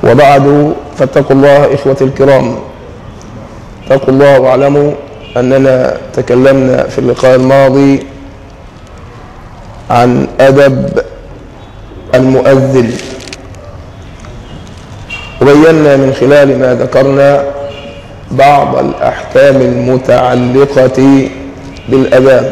وبعد فاتقوا الله إخوة الكرام اتقوا الله واعلموا أننا تكلمنا في اللقاء الماضي عن أدب المؤذن وبينا من خلال ما ذكرنا بعض الأحكام المتعلقة بالأذان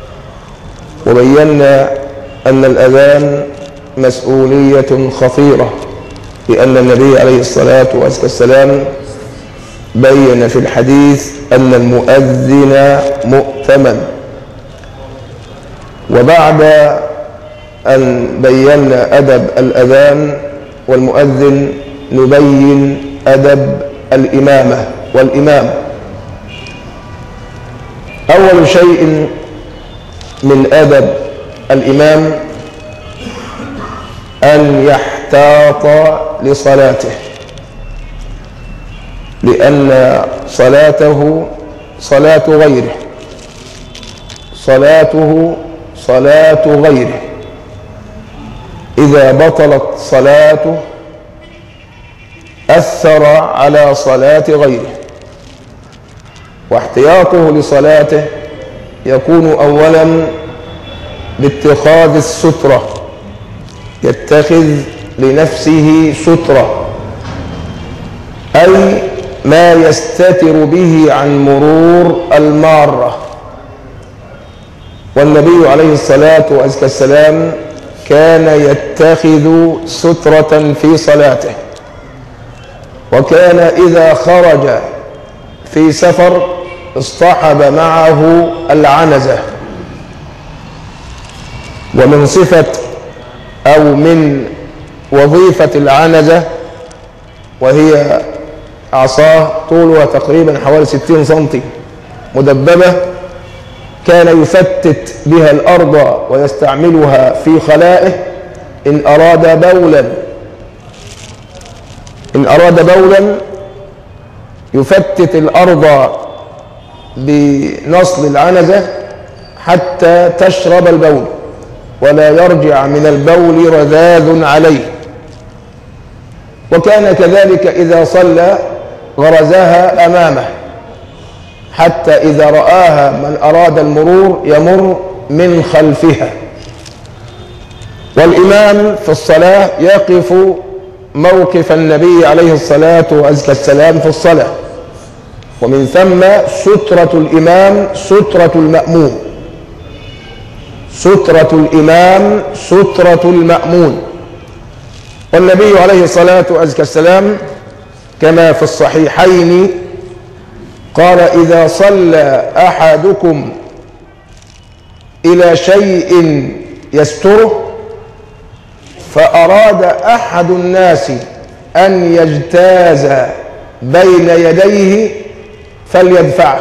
وبينا أن الأذان مسؤولية خطيرة لأن النبي عليه الصلاة والسلام بين في الحديث أن المؤذن مؤتمن وبعد أن بينا أدب الأذان والمؤذن نبين أدب الإمامة والإمام أول شيء من أدب الإمام أن يحتاط لصلاته لأن صلاته صلاة غيره صلاته صلاة غيره إذا بطلت صلاته أثر على صلاة غيره واحتياطه لصلاته يكون أولا باتخاذ السترة يتخذ لنفسه سترة أي ما يستتر به عن مرور المارة والنبي عليه الصلاة والسلام كان يتخذ سترة في صلاته وكان إذا خرج في سفر اصطحب معه العنزة ومن صفة أو من وظيفة العنزة وهي عصاه طولها تقريبا حوالي 60 سنتي مدببة كان يفتت بها الأرض ويستعملها في خلائه إن أراد بولا إن أراد بولا يفتت الأرض بنصل العنزة حتى تشرب البول ولا يرجع من البول رذاذ عليه وكان كذلك إذا صلى غرزها أمامه حتى إذا رآها من أراد المرور يمر من خلفها والإمام في الصلاة يقف موقف النبي عليه الصلاة والسلام في الصلاة ومن ثم سترة الإمام سترة المأمون سترة الإمام سترة المأمون والنبي عليه الصلاة والسلام كما في الصحيحين قال إذا صلى أحدكم إلى شيء يستره فأراد أحد الناس أن يجتاز بين يديه فليدفعه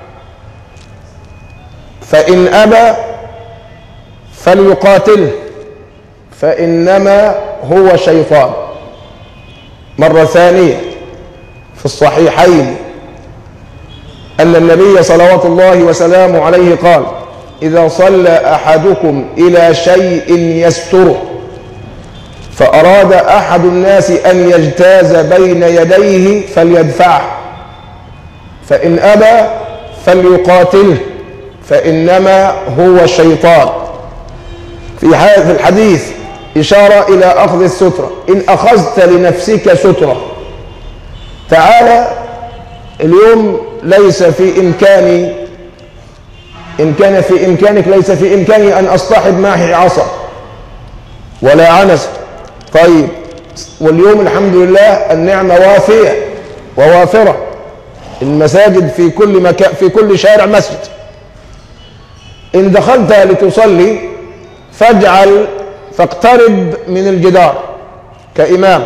فإن أبى فليقاتله فإنما هو شيطان مرة ثانية في الصحيحين أن النبي صلوات الله وسلامه عليه قال إذا صلى أحدكم إلى شيء يستره فأراد أحد الناس أن يجتاز بين يديه فليدفعه فإن أبى فليقاتله فإنما هو شيطان في في الحديث إشارة إلى أخذ السترة إن أخذت لنفسك سترة تعالى اليوم ليس في إمكاني إن كان في إمكانك ليس في إمكاني أن أصطحب معي عصا ولا عنز طيب واليوم الحمد لله النعمة وافية ووافرة المساجد في كل مكان في كل شارع مسجد إن دخلت لتصلي فاجعل فاقترب من الجدار كإمام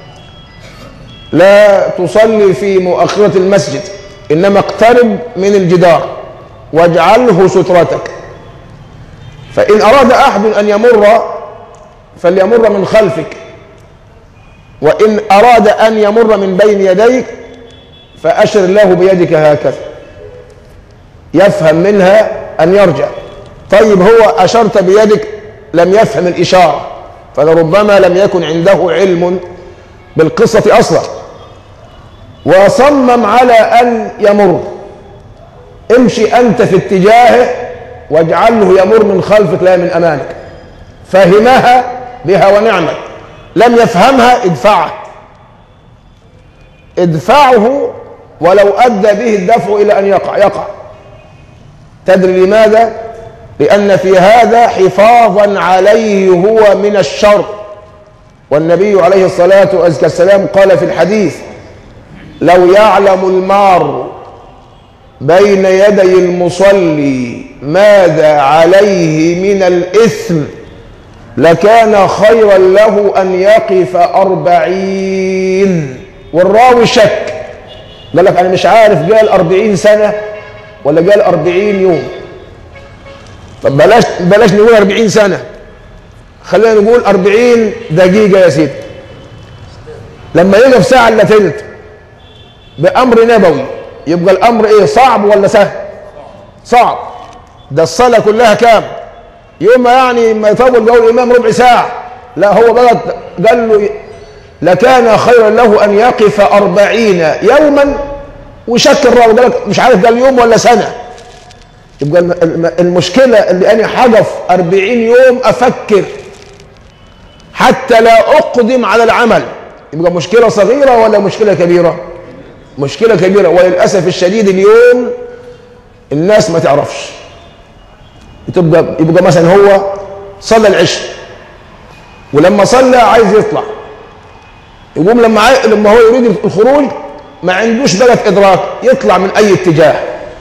لا تصلي في مؤخرة المسجد إنما اقترب من الجدار واجعله سترتك فإن أراد أحد أن يمر فليمر من خلفك وإن أراد أن يمر من بين يديك فأشر له بيدك هكذا يفهم منها أن يرجع طيب هو أشرت بيدك لم يفهم الإشارة فلربما لم يكن عنده علم بالقصة أصلا وصمم على أن يمر امشي أنت في اتجاهه واجعله يمر من خلفك لا من أمامك فهمها بها ونعمت لم يفهمها ادفعه ادفعه ولو أدى به الدفع إلى أن يقع يقع تدري لماذا؟ لأن في هذا حفاظا عليه هو من الشر والنبي عليه الصلاة والسلام قال في الحديث لو يعلم المار بين يدي المصلي ماذا عليه من الإثم لكان خيرا له أن يقف أربعين والراوي شك قال لك أنا مش عارف قال أربعين سنة ولا قال أربعين يوم طب بلاش بلاش نقول أربعين سنة خلينا نقول أربعين دقيقة يا سيدي لما يقف ساعة إلا تلت بأمر نبوي يبقى الأمر إيه صعب ولا سهل صعب ده الصلاة كلها كام يوم ما يعني ما يطول قول الإمام ربع ساعة لا هو بقى قال له لكان خيرا له أن يقف أربعين يوما وشك الراوي قال لك مش عارف قال يوم ولا سنة يبقى المشكلة اللي أنا حقف أربعين يوم أفكر حتى لا أقدم على العمل يبقى مشكلة صغيرة ولا مشكلة كبيرة مشكلة كبيرة وللأسف الشديد اليوم الناس ما تعرفش تبقى يبقى مثلا هو صلى العشاء ولما صلى عايز يطلع يقوم لما عاي... لما هو يريد الخروج ما عندوش بلد ادراك يطلع من اي اتجاه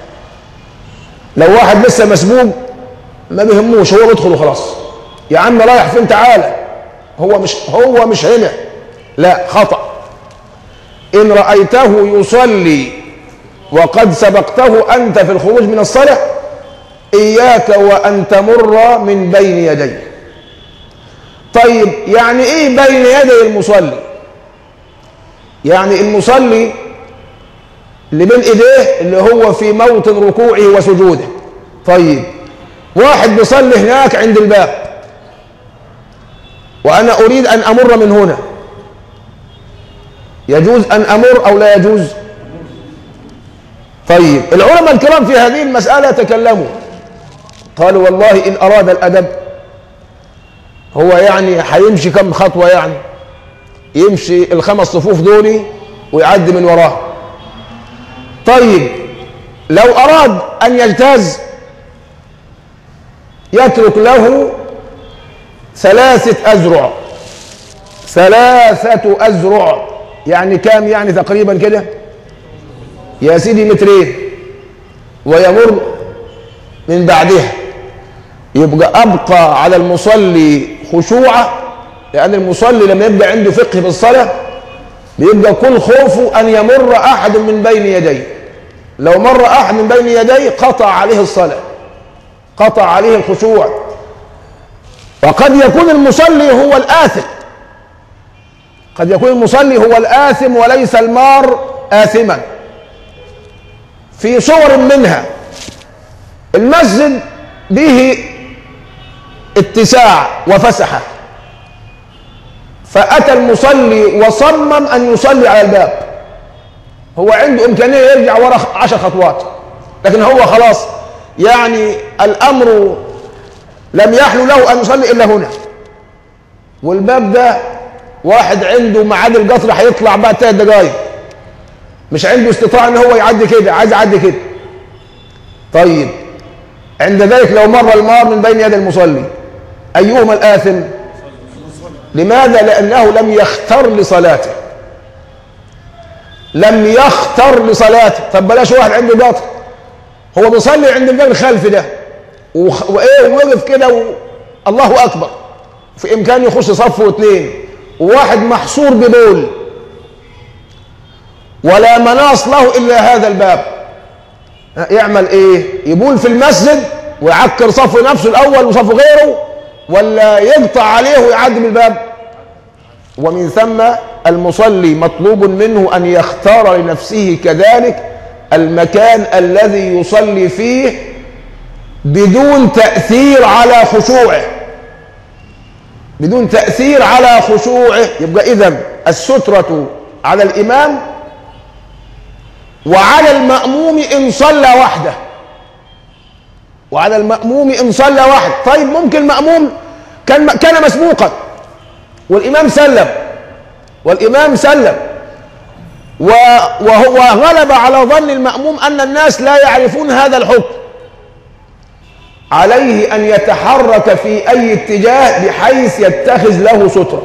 لو واحد لسه مسبوق ما بيهموش هو بيدخل وخلاص يا عم رايح فين تعالى هو مش هو مش هنا لا خطأ إن رأيته يصلي وقد سبقته أنت في الخروج من الصلاة إياك وأن تمر من بين يديه طيب يعني إيه بين يدي المصلي يعني المصلي اللي بين إيديه اللي هو في موطن ركوعه وسجوده طيب واحد بيصلي هناك عند الباب وأنا أريد أن أمر من هنا يجوز أن أمر أو لا يجوز طيب العلماء الكرام في هذه المسألة تكلموا قالوا والله إن أراد الأدب هو يعني هيمشي كم خطوة يعني يمشي الخمس صفوف دول ويعدي من وراه طيب لو أراد أن يجتاز يترك له ثلاثة أزرع ثلاثة أزرع يعني كام يعني تقريبا كده يا سيدي مترين ويمر من بعدها يبقى أبقى على المصلي خشوعه لأن المصلي لما يبقى عنده فقه في الصلاة بيبقى كل خوفه أن يمر أحد من بين يديه لو مر أحد من بين يديه قطع عليه الصلاة قطع عليه الخشوع وقد يكون المصلي هو الآثم قد يكون المصلي هو الآثم وليس المار آثما في صور منها المسجد به اتساع وفسحة فأتى المصلي وصمم أن يصلي على الباب هو عنده إمكانية يرجع ورا عشر خطوات لكن هو خلاص يعني الأمر لم يحلو له أن يصلي إلا هنا والباب ده واحد عنده ميعاد القطر هيطلع بعد ثلاث دقايق مش عنده استطاعة ان هو يعدي كده عايز يعدي كده طيب عند ذلك لو مر المار من بين يدي المصلي ايهما الاثم لماذا لانه لم يختر لصلاته لم يختر لصلاته طب بلاش واحد عنده قطر هو بيصلي عند الباب الخلفي ده وخ... وايه وقف كده و... الله اكبر في امكانه يخش صف واثنين وواحد محصور ببول ولا مناص له الا هذا الباب يعمل ايه يبول في المسجد ويعكر صف نفسه الاول وصف غيره ولا يقطع عليه ويعدي بالباب ومن ثم المصلي مطلوب منه ان يختار لنفسه كذلك المكان الذي يصلي فيه بدون تاثير على خشوعه بدون تأثير على خشوعه يبقى إذا السترة على الإمام وعلى المأموم إن صلى وحده وعلى المأموم إن صلى وحده طيب ممكن المأموم كان كان مسبوقا والإمام سلم والإمام سلم وهو غلب على ظن المأموم أن الناس لا يعرفون هذا الحكم عليه أن يتحرك في أي اتجاه بحيث يتخذ له سترة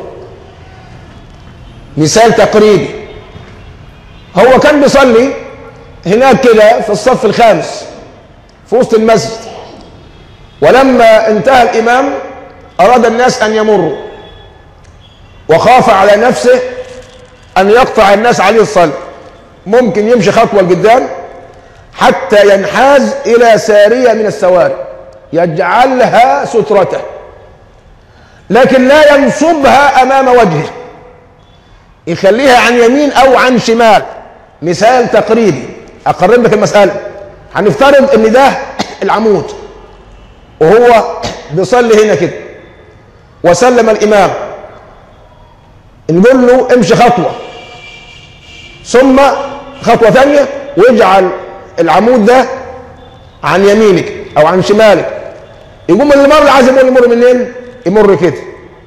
مثال تقريبي هو كان بيصلي هناك كده في الصف الخامس في وسط المسجد ولما انتهى الإمام أراد الناس أن يمروا وخاف على نفسه أن يقطع الناس عليه الصلاة ممكن يمشي خطوة لقدام حتى ينحاز إلى سارية من السواري يجعلها سترته لكن لا ينصبها أمام وجهه يخليها عن يمين أو عن شمال مثال تقريبي أقرب لك المسألة هنفترض إن ده العمود وهو بيصلي هنا كده وسلم الإمام نقول له امشي خطوة ثم خطوة ثانية واجعل العمود ده عن يمينك أو عن شمالك يقوم اللي مر عايز يمر يمر منين؟ يمر كده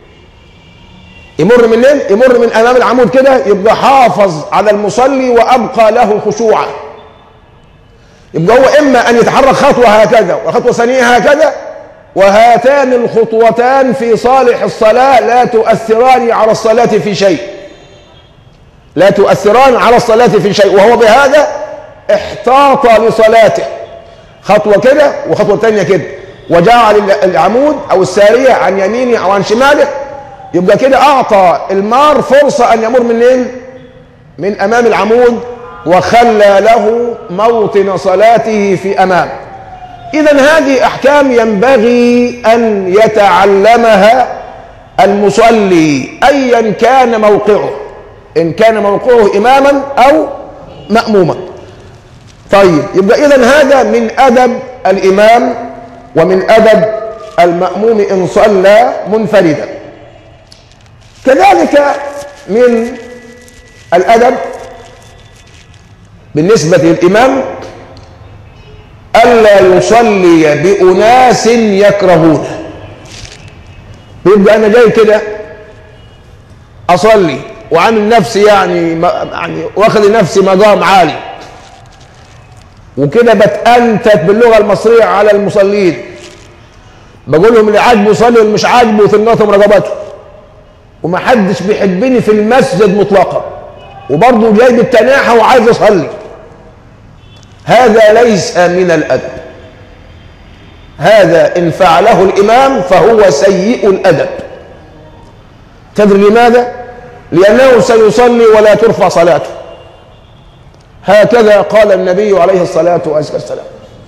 يمر منين؟ يمر من أمام العمود كده يبقى حافظ على المصلي وأبقى له خشوعا يبقى هو إما أن يتحرك خطوة هكذا وخطوة ثانية هكذا وهاتان الخطوتان في صالح الصلاة لا تؤثران على الصلاة في شيء لا تؤثران على الصلاة في شيء وهو بهذا احتاط لصلاته خطوة كده وخطوة تانية كده وجعل العمود أو السارية عن يمينه أو عن شماله يبقى كده أعطى المار فرصة أن يمر منين من أمام العمود وخلى له موطن صلاته في أمامه إذا هذه أحكام ينبغي أن يتعلمها المصلي أيا كان موقعه إن كان موقعه إماما أو مأموما طيب يبقى إذا هذا من أدب الإمام ومن أدب المأموم إن صلى منفردا كذلك من الأدب بالنسبة للإمام ألا يصلي بأناس يكرهونه بيبقى أنا جاي كده أصلي وعامل نفسي يعني يعني واخد لنفسي مقام عالي وكده بتأنتت باللغة المصرية على المصلين بقول لهم اللي عاجبه يصلي واللي مش عاجبه يثنتهم رقبته ومحدش بيحبني في المسجد مطلقا وبرضه جاي بالتناحة وعايز يصلي هذا ليس من الأدب هذا إن فعله الإمام فهو سيء الأدب تدري لماذا؟ لأنه سيصلي ولا ترفع صلاته هكذا قال النبي عليه الصلاة والسلام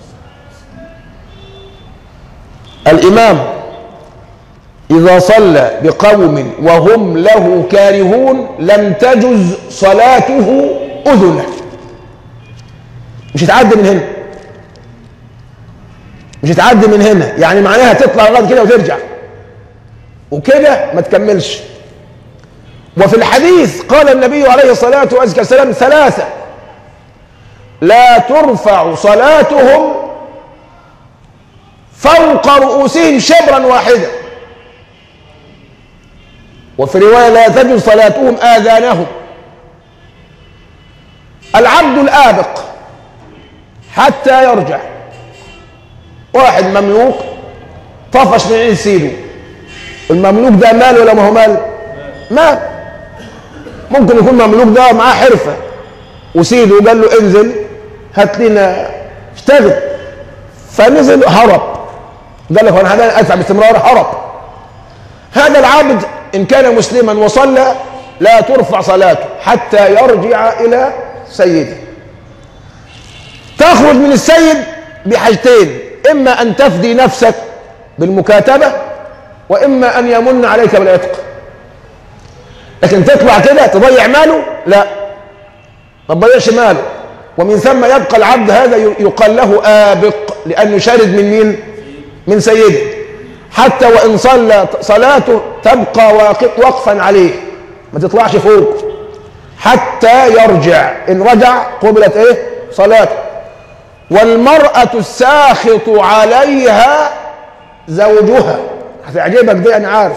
الإمام إذا صلى بقوم وهم له كارهون لم تجز صلاته أذنه مش هتعدي من هنا مش هتعدي من هنا يعني معناها تطلع لغايه كده وترجع وكده ما تكملش وفي الحديث قال النبي عليه الصلاة والسلام ثلاثة لا ترفع صلاتهم فوق رؤوسهم شبرا واحدا وفي رواية لا تجد صلاتهم آذانهم العبد الآبق حتى يرجع واحد مملوك طفش من عين سيده المملوك ده مال ولا ما هو مال مال ممكن يكون مملوك ده معاه حرفة وسيده قال له انزل هات لنا اشتغل فنزل هرب قال لك انا ادفع باستمرار هرب هذا العبد ان كان مسلما وصلى لا ترفع صلاته حتى يرجع الى سيده تخرج من السيد بحاجتين اما ان تفدي نفسك بالمكاتبه واما ان يمن عليك بالعتق لكن تطلع كده تضيع ماله لا ما تضيعش ماله ومن ثم يبقى العبد هذا يقال له آبق لأنه شارد من مين؟ من سيده حتى وإن صلى صلاته تبقى واقف وقفا عليه ما تطلعش فوق حتى يرجع إن رجع قبلت إيه صلاته والمرأة الساخط عليها زوجها هتعجبك دي أنا عارف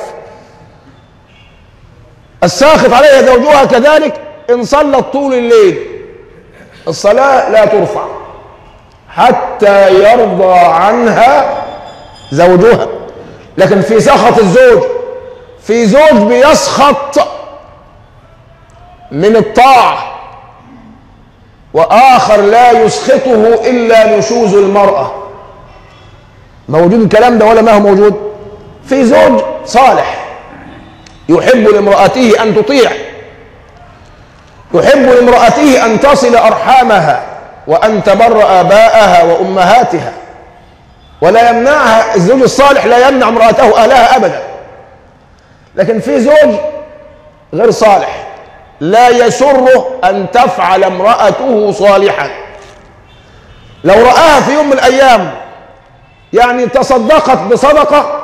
الساخط عليها زوجها كذلك إن صلت طول الليل الصلاة لا ترفع حتى يرضى عنها زوجها لكن في سخط الزوج في زوج بيسخط من الطاعة وآخر لا يسخطه إلا نشوز المرأة موجود الكلام ده ولا ما هو موجود في زوج صالح يحب لامرأته أن تطيع يحب لامرأته أن تصل أرحامها وأن تبر آباءها وأمهاتها ولا يمنعها الزوج الصالح لا يمنع امرأته أهلها أبدا لكن في زوج غير صالح لا يسره أن تفعل امرأته صالحا لو رآها في يوم من الأيام يعني تصدقت بصدقة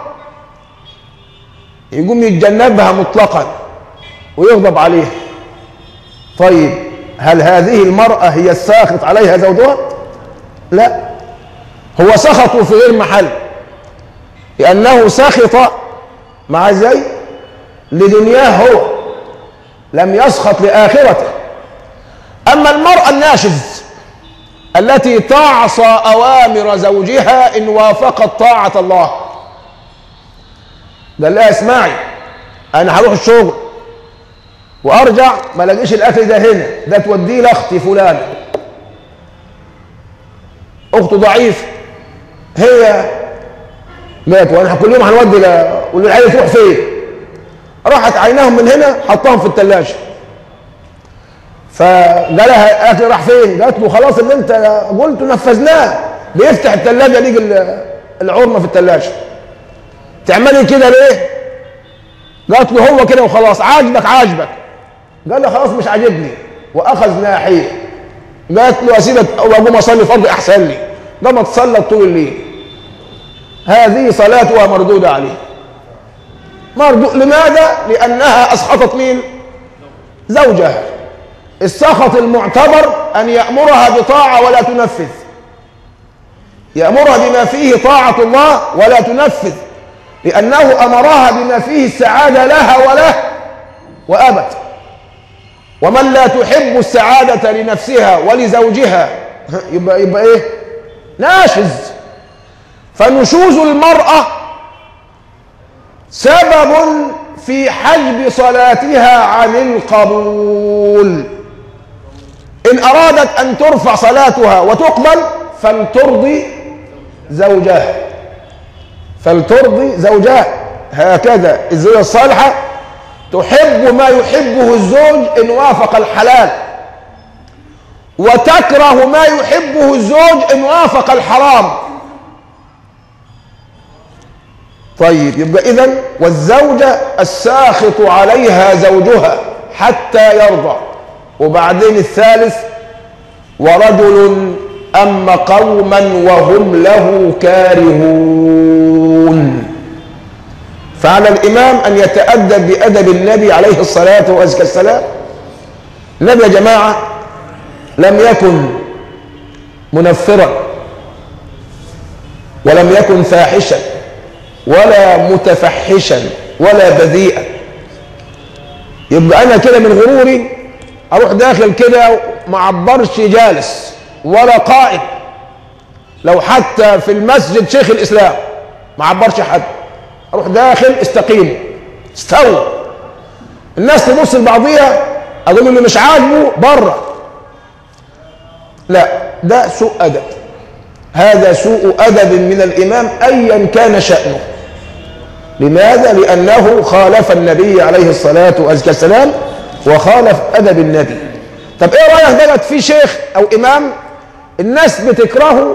يقوم يتجنبها مطلقا ويغضب عليها طيب هل هذه المرأة هي الساخط عليها زوجها لا هو سخط في غير محل لأنه سخط مع زي لدنياه هو لم يسخط لآخرته أما المرأة الناشز التي تعصى أوامر زوجها إن وافقت طاعة الله قال لها اسمعي أنا هروح الشغل وأرجع ما لاقيش الأكل ده هنا ده توديه لأختي فلانة أخته ضعيف هي مات وأنا كل يوم هنودي ل... والعيال تروح فين؟ راحت عيناهم من هنا حطاهم في الثلاجة فقالها اكل راح فين؟ قالت له خلاص اللي انت قلته نفذناه بيفتح الثلاجة ليجي العرمة في الثلاجة تعملي كده ليه؟ قالت له هو كده وخلاص عاجبك عاجبك قال له خلاص مش عاجبني واخذ ناحيه قالت له اسيبك واقوم اصلي فرض احسن لي قامت صلت طول الليل هذه صلاتها مردوده عليه مردود لماذا؟ لانها اسخطت مين؟ زوجها السخط المعتبر ان يامرها بطاعه ولا تنفذ يامرها بما فيه طاعه الله ولا تنفذ لأنه أمرها بما فيه السعادة لها وله وأبت ومن لا تحب السعادة لنفسها ولزوجها يبقى, يبقى إيه ناشز فنشوز المرأة سبب في حجب صلاتها عن القبول إن أرادت أن ترفع صلاتها وتقبل فلترضي زوجها فلترضي زوجها هكذا الزوجة الصالحة تحب ما يحبه الزوج إن وافق الحلال وتكره ما يحبه الزوج إن وافق الحرام طيب يبقى إذن والزوجة الساخط عليها زوجها حتى يرضى وبعدين الثالث ورجل أما قوما وهم له كارهون فعلى الإمام أن يتأدب بأدب النبي عليه الصلاة والسلام النبي يا جماعة لم يكن منفرا ولم يكن فاحشا ولا متفحشا ولا بذيئا يبقى أنا كده من غروري أروح داخل كده ما عبرش جالس ولا قائد لو حتى في المسجد شيخ الإسلام ما عبرش حد أروح داخل استقيم استوى الناس تبص لبعضيها أقول اللي مش عاجبه بره لا ده سوء أدب هذا سوء أدب من الإمام أيا كان شأنه لماذا؟ لأنه خالف النبي عليه الصلاة والسلام وخالف أدب النبي طب إيه رأيك بقى في شيخ أو إمام الناس بتكرهه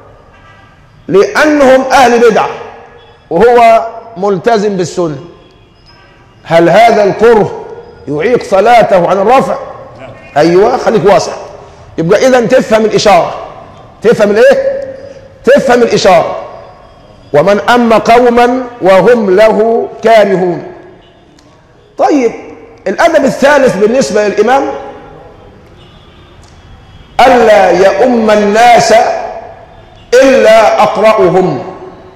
لأنهم أهل بدعة وهو ملتزم بالسنة هل هذا الكره يعيق صلاته عن الرفع أيوة خليك واسع يبقى إذا تفهم الإشارة تفهم الإيه تفهم الإشارة ومن أم قوما وهم له كارهون طيب الأدب الثالث بالنسبة للإمام ألا يؤم الناس إلا أقرأهم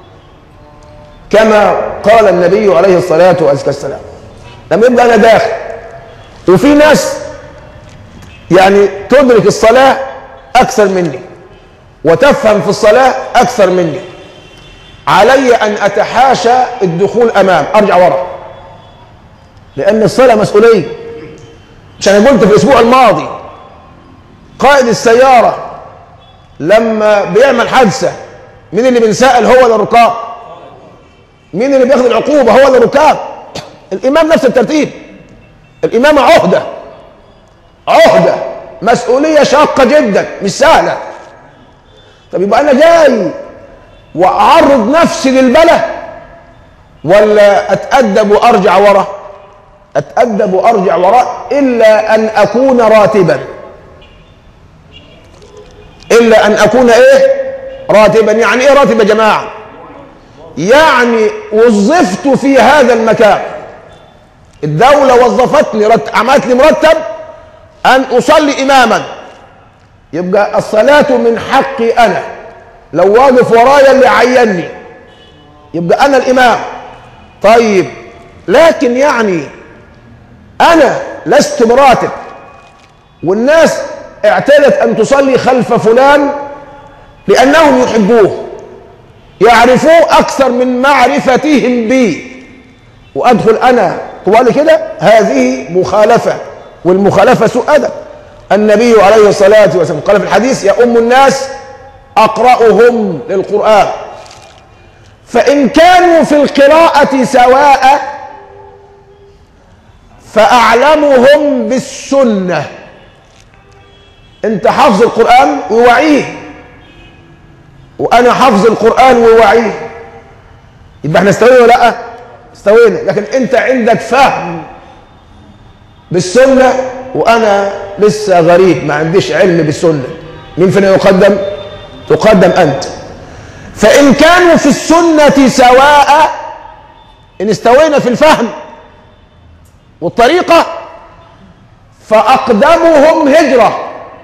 كما قال النبي عليه الصلاة والسلام لما يبقى أنا داخل وفي ناس يعني تدرك الصلاة أكثر مني وتفهم في الصلاة أكثر مني علي أن أتحاشى الدخول أمام أرجع ورا لأن الصلاة مسؤولية مش أنا قلت في الأسبوع الماضي قائد السيارة لما بيعمل حادثة مين اللي بنسأل هو ولا الركاب مين اللي بياخد العقوبة هو ولا الركاب الإمام نفس الترتيب الإمامة عهدة عهدة مسؤولية شاقة جدا مش سهلة طب يبقى أنا جاي وأعرض نفسي للبلاء ولا أتأدب وأرجع ورا أتأدب وأرجع وراء إلا أن أكون راتبا إلا أن أكون إيه راتبا يعني إيه راتب يا جماعة يعني وظفت في هذا المكان الدولة وظفتني رت... عملت لي مرتب أن أصلي إماما يبقى الصلاة من حقي أنا لو واقف ورايا اللي عيني يبقى أنا الإمام طيب لكن يعني أنا لست براتب والناس اعتادت أن تصلي خلف فلان لأنهم يحبوه يعرفوه أكثر من معرفتهم بي وأدخل أنا طوالي كده هذه مخالفة والمخالفة سوء أدب النبي عليه الصلاة والسلام قال في الحديث يا أم الناس أقرأهم للقرآن فإن كانوا في القراءة سواء فأعلمهم بالسنة أنت حافظ القرآن ووعيه وأنا حافظ القرآن ووعيه يبقى احنا استوينا ولا لا؟ استوينا لكن أنت عندك فهم بالسنة وأنا لسه غريب ما عنديش علم بالسنة مين فينا يقدم؟ تقدم أنت فإن كانوا في السنة سواء إن استوينا في الفهم والطريقة فأقدمهم هجرة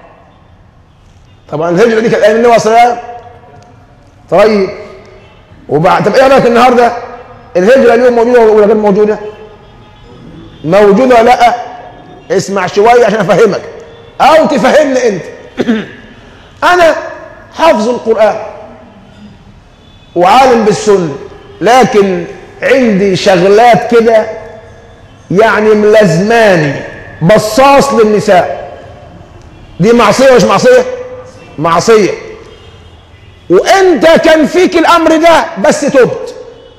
طبعا الهجرة دي كانت أيام النبي صلى الله عليه وسلم طيب وبعد طب إيه رأيك النهاردة الهجرة اليوم موجودة ولا غير موجودة؟ موجودة ولا لأ؟ اسمع شوية عشان أفهمك أو تفهمني أنت أنا حافظ القرآن وعالم بالسنة لكن عندي شغلات كده يعني ملازماني بصاص للنساء دي معصية ولا مش معصية؟ معصية وانت كان فيك الامر ده بس تبت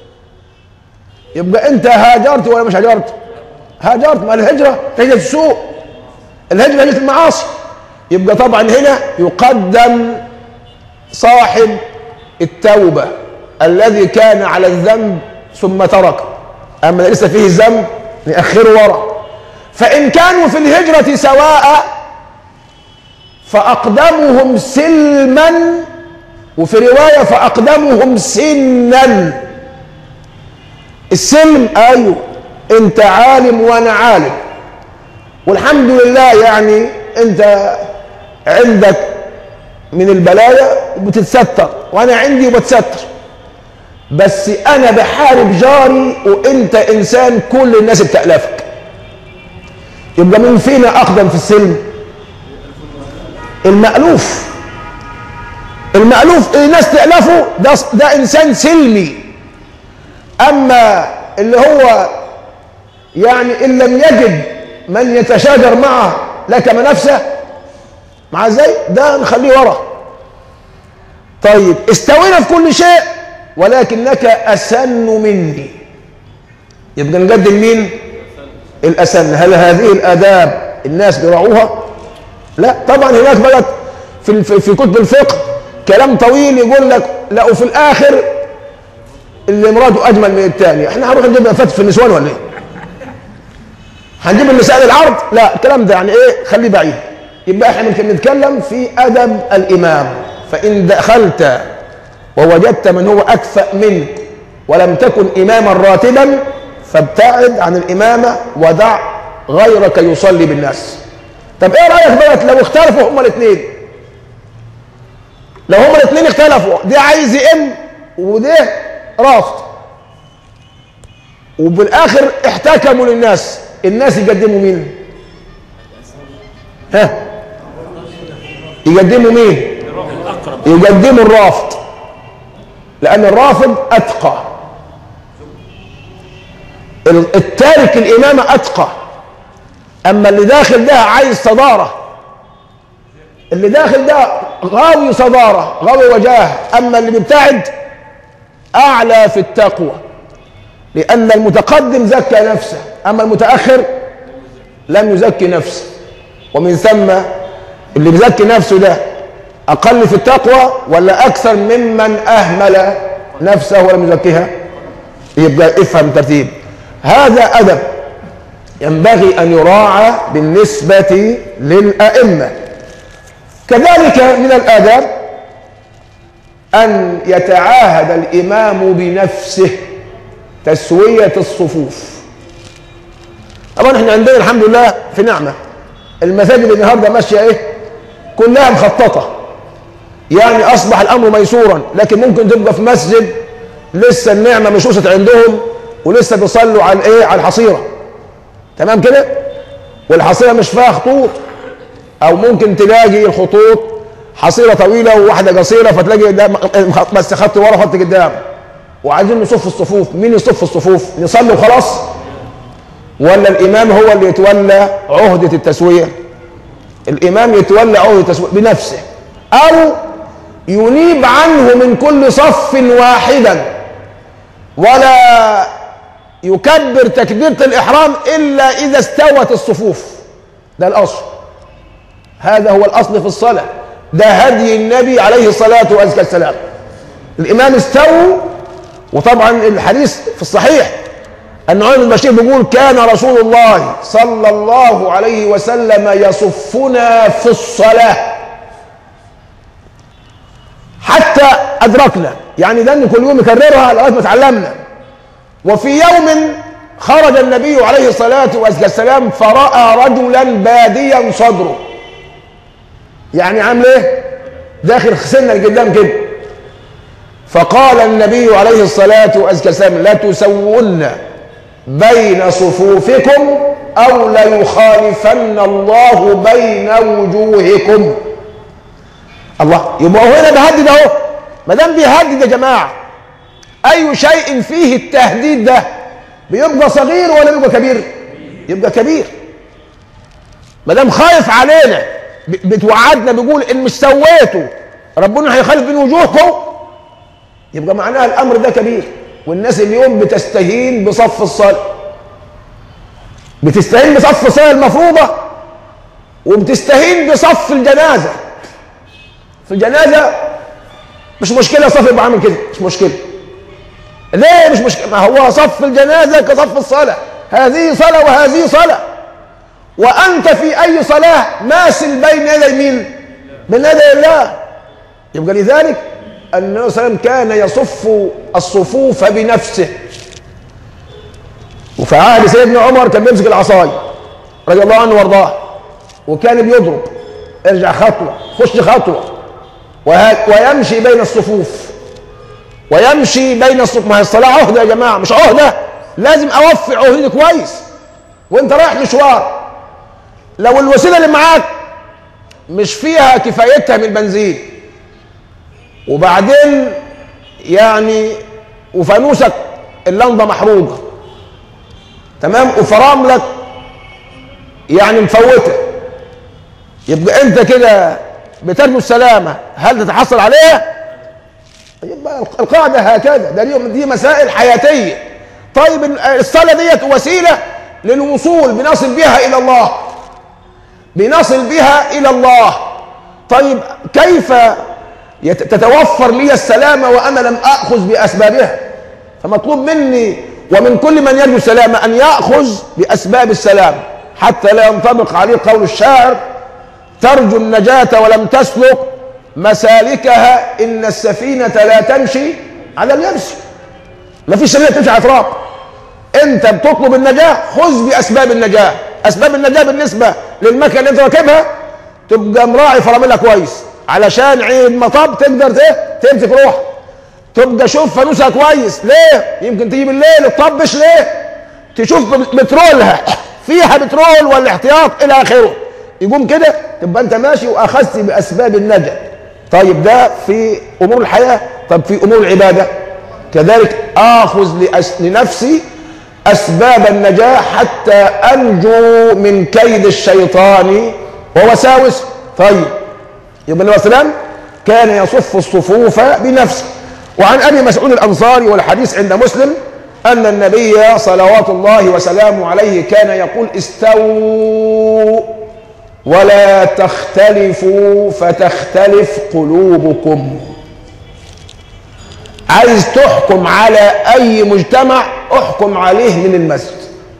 يبقى انت هاجرت ولا مش هاجرت؟ هاجرت ما الهجرة هجرة السوء الهجرة هجرة المعاصي يبقى طبعا هنا يقدم صاحب التوبة الذي كان على الذنب ثم ترك أما لسه فيه الذنب نأخره ورا فإن كانوا في الهجرة سواء فأقدمهم سلما وفي رواية فأقدمهم سنا السلم أيوه أنت عالم وأنا عالم والحمد لله يعني أنت عندك من البلايا بتتستر وأنا عندي وبتستر بس أنا بحارب جاري وأنت إنسان كل الناس بتألفك يبقى مين فينا أقدم في السلم المألوف المألوف الناس تألفه ده, ده إنسان سلمي أما اللي هو يعني إن لم يجد من يتشاجر معه لك منافسة مع ازاي ده نخليه ورا طيب استوينا في كل شيء ولكنك أسن مني يبقى نقدم مين الأسن هل هذه الآداب الناس بيراعوها لا طبعا هناك بقى في في كتب الفقه كلام طويل يقول لك لا وفي الآخر اللي مراته أجمل من الثاني احنا هنروح نجيب فتح في النسوان ولا ايه هنجيب المسائل العرض لا الكلام ده يعني ايه خليه بعيد يبقى احنا ممكن نتكلم في أدب الإمام فإن دخلت ووجدت من هو أكفأ منك ولم تكن إماما راتبا فابتعد عن الإمامة ودع غيرك يصلي بالناس طب ايه رأيك بقى لو اختلفوا هما الاثنين لو هما الاثنين اختلفوا ده عايز يئم وده رافض وبالاخر احتكموا للناس الناس يقدموا مين ها يقدموا مين يقدموا الرافض لان الرافض اتقى التارك الامامه اتقى اما اللي داخل ده عايز صداره اللي داخل ده غاوي صداره غاوي وجاه اما اللي بيبتعد اعلى في التقوى لان المتقدم زكى نفسه اما المتاخر لم يزكي نفسه ومن ثم اللي بيزكي نفسه ده اقل في التقوى ولا اكثر ممن اهمل نفسه ولم يزكيها يبقى افهم ترتيب هذا ادب ينبغي ان يراعى بالنسبه للائمه كذلك من الاداب ان يتعاهد الامام بنفسه تسويه الصفوف طبعا احنا عندنا الحمد لله في نعمه المساجد النهارده ماشيه ايه كلها مخططه يعني اصبح الامر ميسورا لكن ممكن تبقى في مسجد لسه النعمه مش وصلت عندهم ولسه بيصلوا على ايه على الحصيره تمام كده والحصيره مش فيها خطوط او ممكن تلاقي الخطوط حصيره طويله وواحده قصيره فتلاقي ده بس خط ورا خط قدام وعايزين نصف الصفوف مين يصف الصفوف نصلي وخلاص ولا الامام هو اللي يتولى عهده التسويه الامام يتولى عهده التسويه بنفسه او ينيب عنه من كل صف واحدا ولا يكبر تكبيره الاحرام الا اذا استوت الصفوف ده الاصل هذا هو الاصل في الصلاه ده هدي النبي عليه الصلاه والسلام الامام استووا وطبعا الحديث في الصحيح أن عمر بن بشير بيقول كان رسول الله صلى الله عليه وسلم يصفنا في الصلاة حتى أدركنا يعني ده كل يوم يكررها لغاية ما اتعلمنا وفي يوم خرج النبي عليه الصلاة والسلام فرأى رجلا باديا صدره يعني عامل ايه؟ داخل سنة لقدام كده فقال النبي عليه الصلاة والسلام لا تسوون بين صفوفكم أو ليخالفن الله بين وجوهكم الله يبقى هو هنا بيهدد اهو ما دام بيهدد يا جماعة أي شيء فيه التهديد ده بيبقى صغير ولا بيبقى كبير؟ يبقى كبير ما دام خايف علينا بتوعدنا بيقول ان مش سويته ربنا هيخالف بين وجوهكم يبقى معناها الامر ده كبير والناس اليوم بتستهين بصف الصلاه بتستهين بصف الصلاه المفروضه وبتستهين بصف الجنازه في الجنازه مش مشكله صف يبقى عامل كده مش مشكله ليه مش مشكله ما هو صف الجنازه كصف الصلاه هذه صلاه وهذه صلاه وانت في اي صلاه ماسل بين يدي مين بين يدي الله يبقى لذلك النبي صلى الله عليه وسلم كان يصف الصفوف بنفسه وفي عهد سيدنا عمر كان بيمسك العصاية رضي الله عنه وارضاه وكان بيضرب ارجع خطوة خش خطوة ويمشي بين الصفوف ويمشي بين الصفوف ما هي الصلاة عهدة يا جماعة مش عهدة لازم أوفي عهدي كويس وانت رايح مشوار لو الوسيلة اللي معاك مش فيها كفايتها من البنزين وبعدين يعني وفانوسك اللمبه محروقه تمام وفراملك يعني مفوته يبقى انت كده بترجو السلامه هل تتحصل عليها؟ يبقى القاعده هكذا ده دي مسائل حياتيه طيب الصلاه ديت وسيله للوصول بنصل بها الى الله بنصل بها الى الله طيب كيف تتوفر لي السلامة وأنا لم أخذ بأسبابها فمطلوب مني ومن كل من يرجو السلامة أن يأخذ بأسباب السلام حتى لا ينطبق عليه قول الشاعر ترجو النجاة ولم تسلك مسالكها إن السفينة لا تمشي على اليبس ما فيش سفينة تمشي على التراب أنت بتطلب النجاة خذ بأسباب النجاة أسباب النجاة بالنسبة للمكنة اللي أنت راكبها تبقى مراعي فراملها كويس علشان عين مطب تقدر ت- تمسك روحك تبقى شوف فانوسها كويس ليه يمكن تيجي بالليل تطبش ليه تشوف بترولها فيها بترول ولا احتياط الى اخره يقوم كده تبقى انت ماشي واخذت باسباب النجاه طيب ده في امور الحياه طب في امور العباده كذلك اخذ لأس... لنفسي اسباب النجاه حتى انجو من كيد الشيطان ووساوسه طيب يبقى النبي صلى الله عليه وسلم كان يصف الصفوف بنفسه وعن ابي مسعود الانصاري والحديث عند مسلم ان النبي صلوات الله وسلامه عليه كان يقول استووا ولا تختلفوا فتختلف قلوبكم عايز تحكم على اي مجتمع احكم عليه من المسجد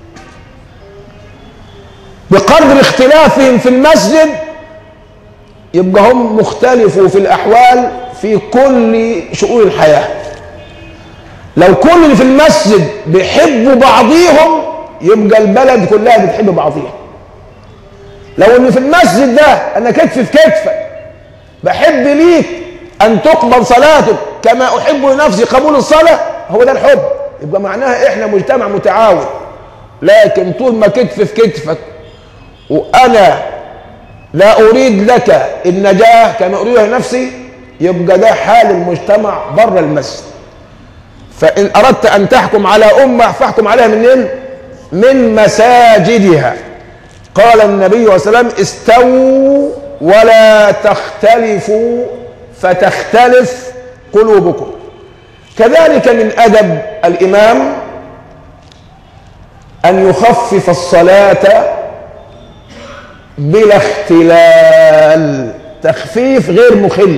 بقدر اختلافهم في المسجد يبقى هم مختلفوا في الأحوال في كل شؤون الحياة لو كل اللي في المسجد بيحبوا بعضيهم يبقى البلد كلها بتحب بعضيها لو اللي في المسجد ده أنا كتف في كتفك بحب ليك أن تقبل صلاتك كما أحب لنفسي قبول الصلاة هو ده الحب يبقى معناها إحنا مجتمع متعاون لكن طول ما كتف في كتفك وأنا لا أريد لك النجاة كما أريدها لنفسي يبقى ده حال المجتمع بره المسجد فإن أردت أن تحكم على أمة فاحكم عليها منين؟ من مساجدها قال النبي صلى الله عليه وسلم استووا ولا تختلفوا فتختلف قلوبكم كذلك من أدب الإمام أن يخفف الصلاة بلا اختلال تخفيف غير مخل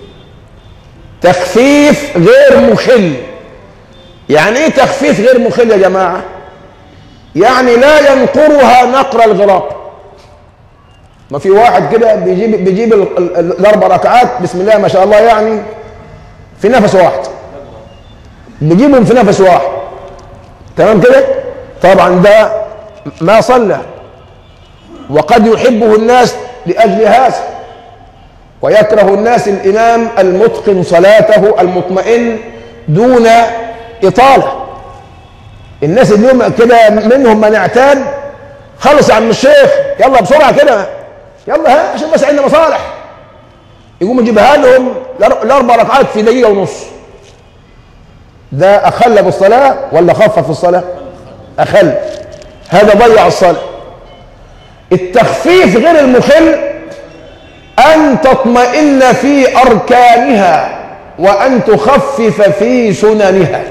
تخفيف غير مخل يعني ايه تخفيف غير مخل يا جماعه يعني لا ينقرها نقر الغراب ما في واحد كده بيجيب بيجيب ال- ال- ال- الاربع ركعات بسم الله ما شاء الله يعني في نفس واحد بيجيبهم في نفس واحد تمام كده طبعا ده ما صلى وقد يحبه الناس لاجل هذا ويكره الناس الامام المتقن صلاته المطمئن دون اطاله الناس اليوم كده منهم من اعتاد خلص يا عم الشيخ يلا بسرعه كده يلا ها عشان بس عندنا مصالح يقوم يجيبها لهم الأر- الاربع ركعات في دقيقه ونص ده اخل بالصلاه ولا خفف الصلاه اخل هذا ضيع الصلاه التخفيف غير المخل ان تطمئن في اركانها وان تخفف في سننها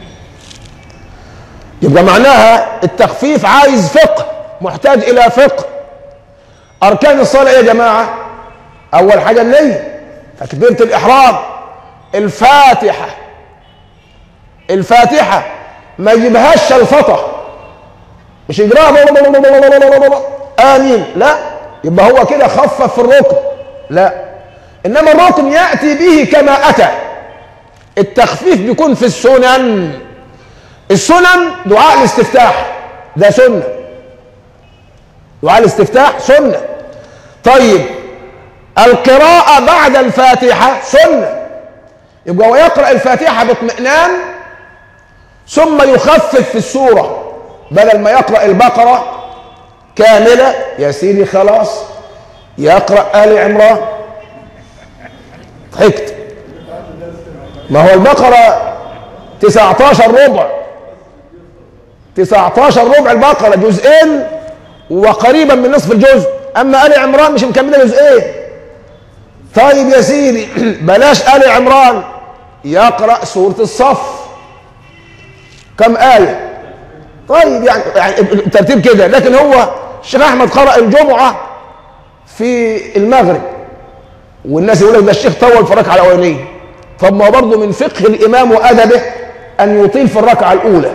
يبقى معناها التخفيف عايز فقه محتاج الى فقه اركان الصلاه ايه يا جماعه اول حاجه النيه تكبيره الاحرام الفاتحه الفاتحه ما يجيبهاش شلفطه مش يجراها امين لا يبقى هو كده خفف في الركن لا انما الركن ياتي به كما اتى التخفيف بيكون في السنن السنن دعاء الاستفتاح ده سنه دعاء الاستفتاح سنه طيب القراءة بعد الفاتحة سنة يبقى هو يقرأ الفاتحة باطمئنان ثم يخفف في السورة بدل ما يقرأ البقرة كاملة يا سيدي خلاص يقرأ آل عمران ضحكت ما هو البقرة 19 ربع 19 ربع البقرة جزئين وقريبا من نصف الجزء أما آل عمران مش مكملة جزئين طيب يا سيدي بلاش آل عمران يقرأ سورة الصف كم آية طيب يعني, يعني ترتيب كده لكن هو الشيخ أحمد قرأ الجمعة في المغرب والناس يقول لك ده الشيخ طول في الركعة الأولانية طب ما هو برضه من فقه الإمام وأدبه أن يطيل في الركعة الأولى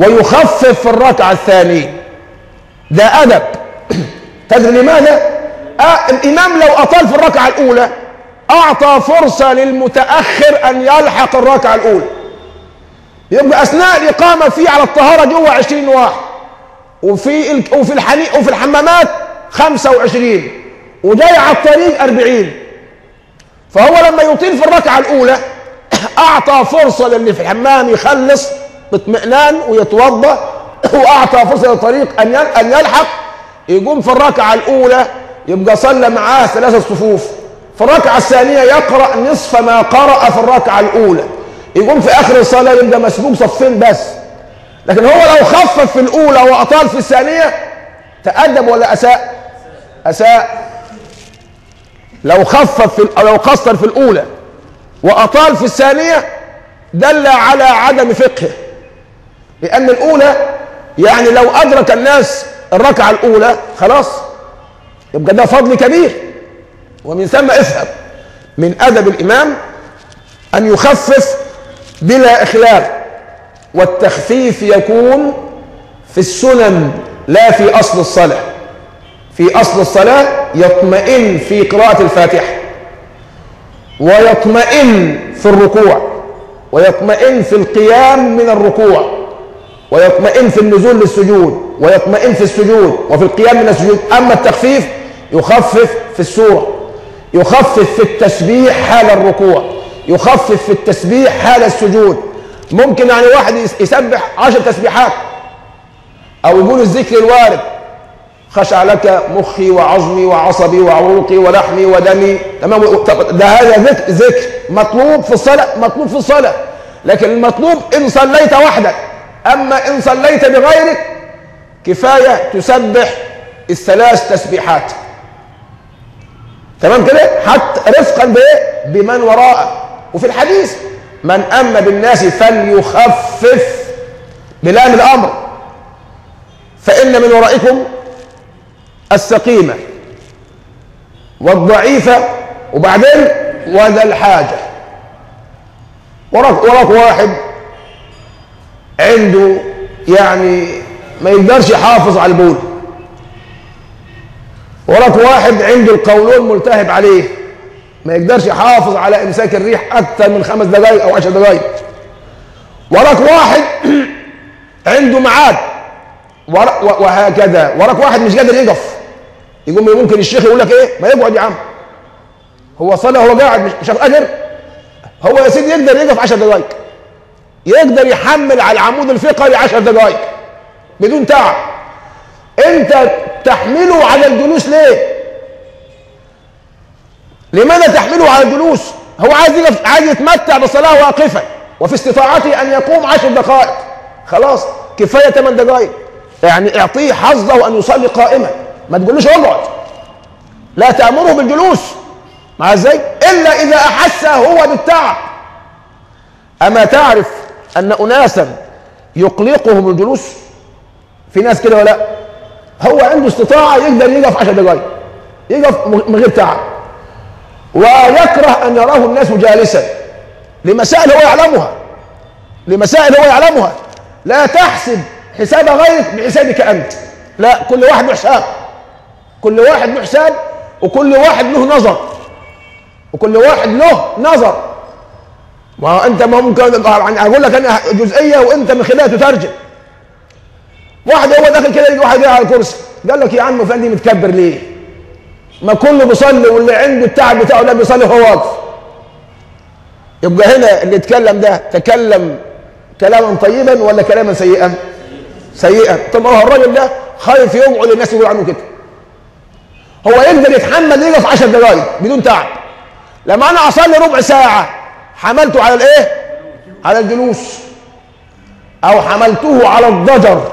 ويخفف في الركعة الثانية ده أدب تدري لماذا؟ آه الإمام لو أطال في الركعة الأولى أعطى فرصة للمتأخر أن يلحق الركعة الأولى يبقى أثناء الإقامة في على الطهارة جوه 20 واحد وفي ال... وفي الحني... وفي الحمامات 25 وجاي على الطريق 40 فهو لما يطيل في الركعة الأولى أعطى فرصة للي في الحمام يخلص باطمئنان ويتوضأ وأعطى فرصة للطريق أن أن يلحق يقوم في الركعة الأولى يبقى صلى معاه ثلاثة صفوف في الركعة الثانية يقرأ نصف ما قرأ في الركعة الأولى يقوم في آخر الصلاة يبقى مسبوق صفين بس لكن هو لو خفف في الأولى وأطال في الثانية تأدب ولا أساء؟ أساء لو خفف في أو لو قصر في الأولى وأطال في الثانية دل على عدم فقهه لأن الأولى يعني لو أدرك الناس الركعة الأولى خلاص يبقى ده فضل كبير ومن ثم افهم من أدب الإمام أن يخفف بلا إخلال والتخفيف يكون في السنن لا في أصل الصلاة في أصل الصلاة يطمئن في قراءة الفاتحة ويطمئن في الركوع ويطمئن في القيام من الركوع ويطمئن في النزول للسجود ويطمئن في السجود وفي القيام من السجود أما التخفيف يخفف في السورة يخفف في التسبيح حال الركوع يخفف في التسبيح حال السجود ممكن يعني واحد يسبح عشر تسبيحات أو يقول الذكر الوارد خشع لك مخي وعظمي وعصبي وعروقي ولحمي ودمي تمام ده هذا ذكر ذكر مطلوب في الصلاة مطلوب في الصلاة لكن المطلوب إن صليت وحدك أما إن صليت بغيرك كفاية تسبح الثلاث تسبيحات تمام كده حتى رفقا بايه بمن وراءه وفي الحديث من أما بالناس فليخفف بلام الأمر فإن من ورائكم السقيمة والضعيفة وبعدين وذا الحاجة وراك, وراك واحد عنده يعني ما يقدرش يحافظ على البول وراك واحد عنده القولون ملتهب عليه ما يقدرش يحافظ على امساك الريح اكثر من خمس دقائق او عشر دقائق وراك واحد عنده ميعاد وهكذا وراك واحد مش قادر يقف يقوم ممكن الشيخ يقول لك ايه ما يقعد يا عم هو صلى هو قاعد مش, مش قادر هو يا سيدي يقدر يقف 10 دقائق يقدر يحمل على العمود الفقري 10 دقائق بدون تعب انت تحمله على الجلوس ليه لماذا تحمله على الجلوس هو عايز يقف عايز يتمتع بالصلاه واقفا وفي استطاعته ان يقوم 10 دقائق خلاص كفايه 8 دقائق يعني اعطيه حظه ان يصلي قائما ما تقولوش اقعد لا تامره بالجلوس مع ازاي الا اذا احس هو بالتعب اما تعرف ان اناسا يقلقهم الجلوس في ناس كده ولا هو عنده استطاعه يقدر يقف 10 دقائق يقف من غير تعب ويكره ان يراه الناس جالسا لمسائل هو يعلمها لمسائل هو يعلمها لا تحسب حساب غيرك بحسابك انت لا كل واحد له حساب كل واحد له حساب وكل واحد له نظر وكل واحد له نظر ما انت ممكن اقول لك انا جزئيه وانت من خلالها تترجم واحد هو داخل كده يجي واحد على الكرسي قال لك يا عم فلان دي متكبر ليه؟ ما كله بيصلي واللي عنده التعب بتاعه ده بيصلي وهو واقف يبقى هنا اللي اتكلم ده تكلم كلاما طيبا ولا كلاما سيئا؟ سيئا طب ما هو الراجل ده خايف يقعد الناس يقول عنه كده هو يقدر يتحمل يقف 10 دقائق بدون تعب لما انا اصلي ربع ساعه حملته على الايه على الجلوس او حملته على الضجر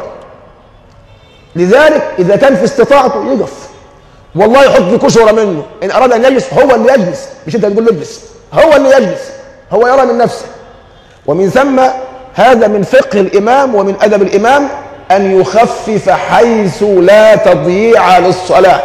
لذلك اذا كان في استطاعته يقف والله يحط في كشره منه ان اراد ان يجلس هو اللي يجلس مش انت تقول له اجلس هو اللي يجلس هو يرى من نفسه ومن ثم هذا من فقه الامام ومن ادب الامام ان يخفف حيث لا تضييع للصلاه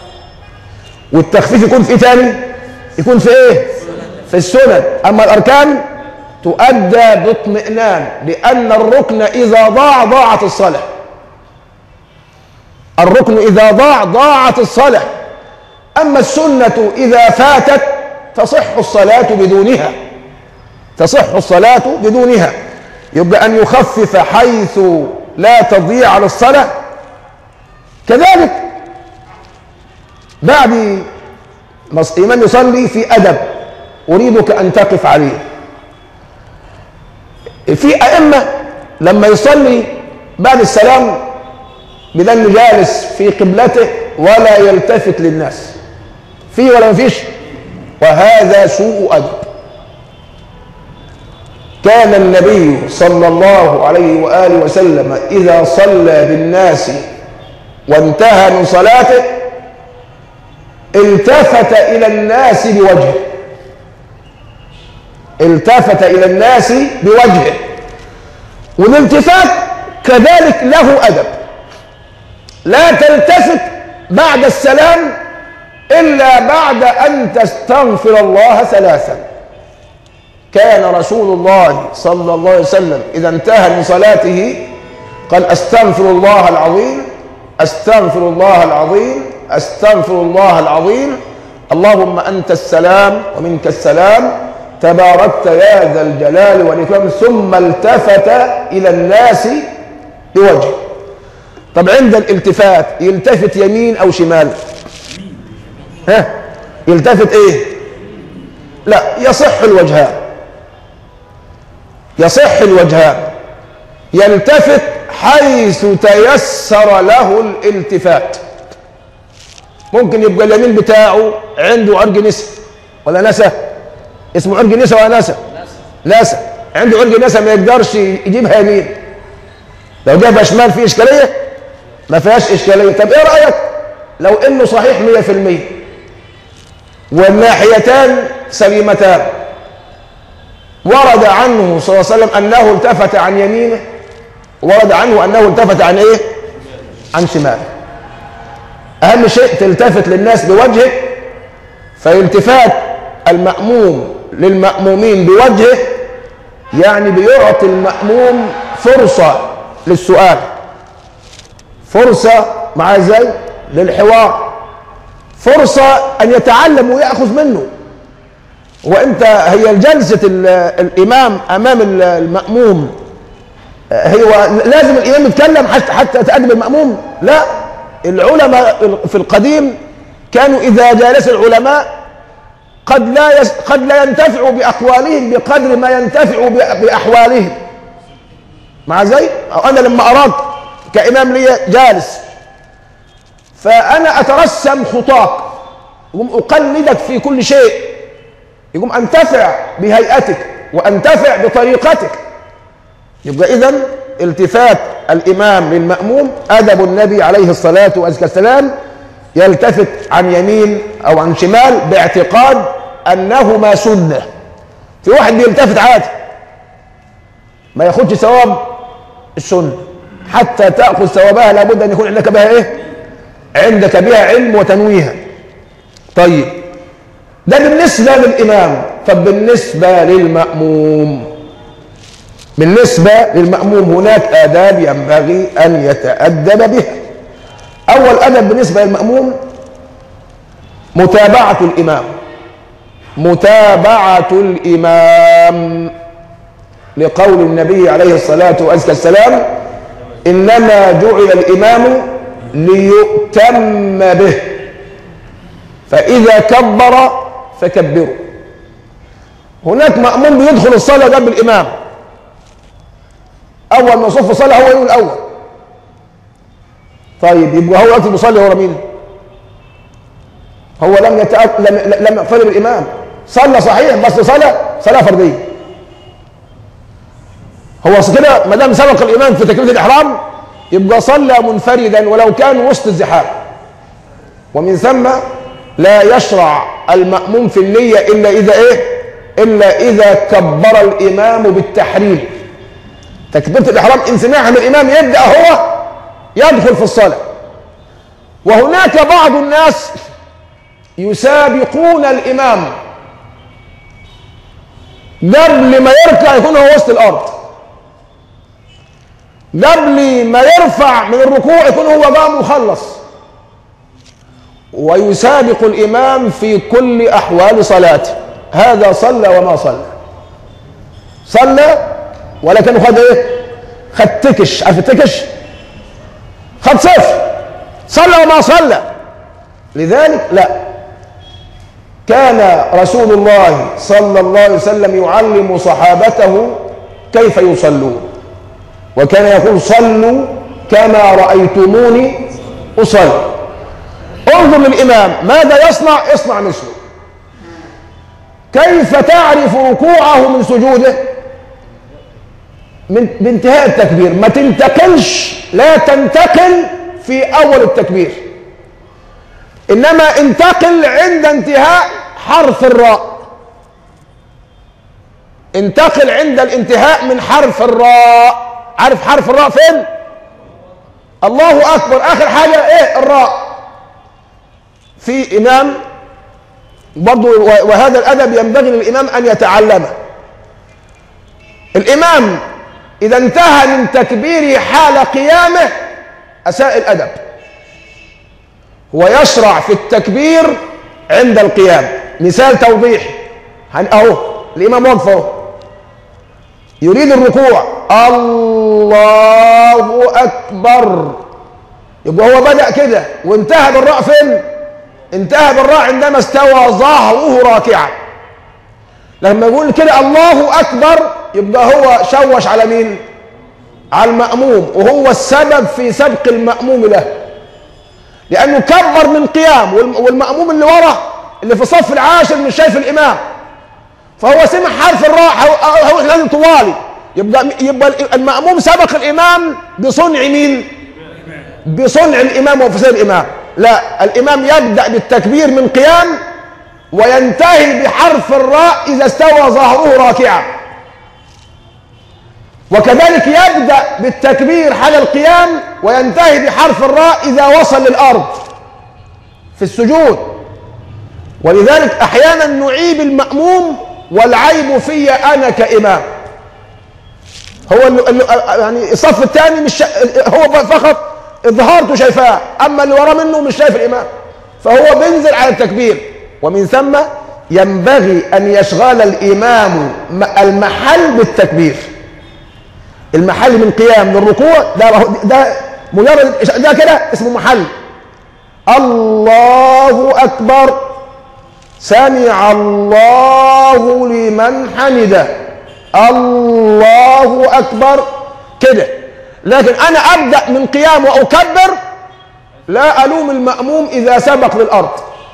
والتخفيف يكون في ايه تاني يكون في ايه في السنن اما الاركان تؤدى باطمئنان لان الركن اذا ضاع ضاعت الصلاه الركن اذا ضاع ضاعت الصلاه أما السنة إذا فاتت تصح الصلاة بدونها تصح الصلاة بدونها يبقى أن يخفف حيث لا تضيع على الصلاة كذلك بعد ما الإمام يصلي في أدب أريدك أن تقف عليه في أئمة لما يصلي بعد السلام بذل جالس في قبلته ولا يلتفت للناس فيه ولا ما فيش وهذا سوء أدب كان النبي صلى الله عليه وآله وسلم إذا صلى بالناس وانتهى من صلاته التفت إلى الناس بوجهه التفت إلى الناس بوجهه والالتفات كذلك له أدب لا تلتفت بعد السلام إلا بعد أن تستغفر الله ثلاثا كان رسول الله صلى الله عليه وسلم إذا انتهى من صلاته قال أستغفر الله العظيم أستغفر الله العظيم أستغفر الله العظيم اللهم أنت السلام ومنك السلام تباركت يا ذا الجلال والإكرام ثم التفت إلى الناس بوجهه طب عند الالتفات يلتفت يمين أو شمال ها يلتفت ايه لا يصح الوجهان يصح الوجهان يلتفت حيث تيسر له الالتفات ممكن يبقى اليمين بتاعه عنده عرج نسا ولا نسا اسمه عرج نسا ولا نسا نسا عنده عرج نسا ما يقدرش يجيبها يمين لو جابها شمال في اشكاليه ما فيهاش اشكاليه طب ايه رايك لو انه صحيح 100% والناحيتان سليمتان ورد عنه صلى الله عليه وسلم انه التفت عن يمينه ورد عنه انه التفت عن ايه عن شماله اهم شيء تلتفت للناس بوجهك فالتفات المأموم للمأمومين بوجهه يعني بيعطي المأموم فرصة للسؤال فرصة مع ازاي للحوار فرصة أن يتعلم ويأخذ منه وأنت هي جلسة الإمام أمام المأموم هي لازم الإمام يتكلم حتى حتى تأدب المأموم لا العلماء في القديم كانوا إذا جالس العلماء قد لا يس قد لا ينتفعوا بأقوالهم بقدر ما ينتفعوا بأحوالهم مع زي أنا لما أراك كإمام لي جالس فأنا أترسم خطاك يقوم أقلدك في كل شيء يقوم أنتفع بهيئتك وأنتفع بطريقتك يبقى إذن التفات الإمام للمأموم أدب النبي عليه الصلاة والسلام يلتفت عن يمين أو عن شمال باعتقاد أنهما سنة في واحد بيلتفت عادي ما ياخدش ثواب السنة حتى تأخذ ثوابها لابد أن يكون عندك بها إيه عندك بها علم وتنويها طيب ده بالنسبة للإمام طب بالنسبة للمأموم بالنسبة للمأموم هناك آداب ينبغي أن يتأدب بها أول أدب بالنسبة للمأموم متابعة الإمام متابعة الإمام لقول النبي عليه الصلاة والسلام إنما جعل الإمام ليؤتم به فإذا كبر فكبروا هناك مأموم بيدخل الصلاة قبل الإمام أول ما يصف الصلاة هو يقول الأول طيب يبقى هو وقت بيصلي ورا مين؟ هو لم يتأك... لم لم يقترب الإمام صلى صحيح بس صلاة صلاة فردية هو كده ما دام سبق الإمام في تكبيرة الإحرام يبقى صلى منفردا ولو كان وسط الزحام ومن ثم لا يشرع المأموم في النية إلا إذا إيه إلا إذا كبر الإمام بالتحريم تكبيرة الإحرام إن سمعها من الإمام يبدأ هو يدخل في الصلاة وهناك بعض الناس يسابقون الإمام قبل ما يركع يكون هو وسط الأرض قبل ما يرفع من الركوع يكون هو قام وخلص ويسابق الإمام في كل أحوال صلاته هذا صلى وما صلى صلى ولكن خد ايه خد تكش عارف التكش خد صفر صلى وما صلى لذلك لا كان رسول الله صلى الله عليه وسلم يعلم صحابته كيف يصلون وكان يقول صلوا كما رأيتموني أصلي انظر للإمام ماذا يصنع اصنع مثله كيف تعرف ركوعه من سجوده من بانتهاء التكبير ما تنتقلش لا تنتقل في أول التكبير إنما انتقل عند انتهاء حرف الراء انتقل عند الانتهاء من حرف الراء عارف حرف الراء فين الله أكبر آخر حاجة إيه الراء في إمام برضو وهذا الأدب ينبغي للإمام أن يتعلمه الإمام إذا انتهى من تكبيره حال قيامه أساء الأدب هو يشرع في التكبير عند القيام مثال توضيح أهو الإمام واقف أهو يريد الركوع الله أكبر يبقى هو بدأ كده وانتهى بالراء فين؟ انتهى بالراء عندما استوى ظهره راكعا لما يقول كده الله أكبر يبقى هو شوش على مين؟ على المأموم وهو السبب في سبق المأموم له لأنه كبر من قيام والمأموم اللي ورا اللي في الصف العاشر مش شايف الإمام فهو سمع حرف الراء هو لازم طوالي يبقى يبقى المأموم سبق الإمام بصنع مين؟ بصنع الإمام وفساد الإمام لا الإمام يبدأ بالتكبير من قيام وينتهي بحرف الراء إذا استوى ظهره راكعا وكذلك يبدأ بالتكبير حال القيام وينتهي بحرف الراء إذا وصل للأرض في السجود ولذلك أحيانا نعيب المأموم والعيب في أنا كإمام هو اللي اللي يعني الصف الثاني مش هو فقط إظهارته شايفاه أما اللي وراه منه مش شايف الإمام فهو بينزل على التكبير ومن ثم ينبغي أن يشغل الإمام المحل بالتكبير المحل من قيام للركوع ده ده مجرد ده كده اسمه محل الله أكبر سمع الله لمن حمده الله أكبر كده لكن أنا أبدأ من قيام وأكبر لا ألوم المأموم إذا سبق للأرض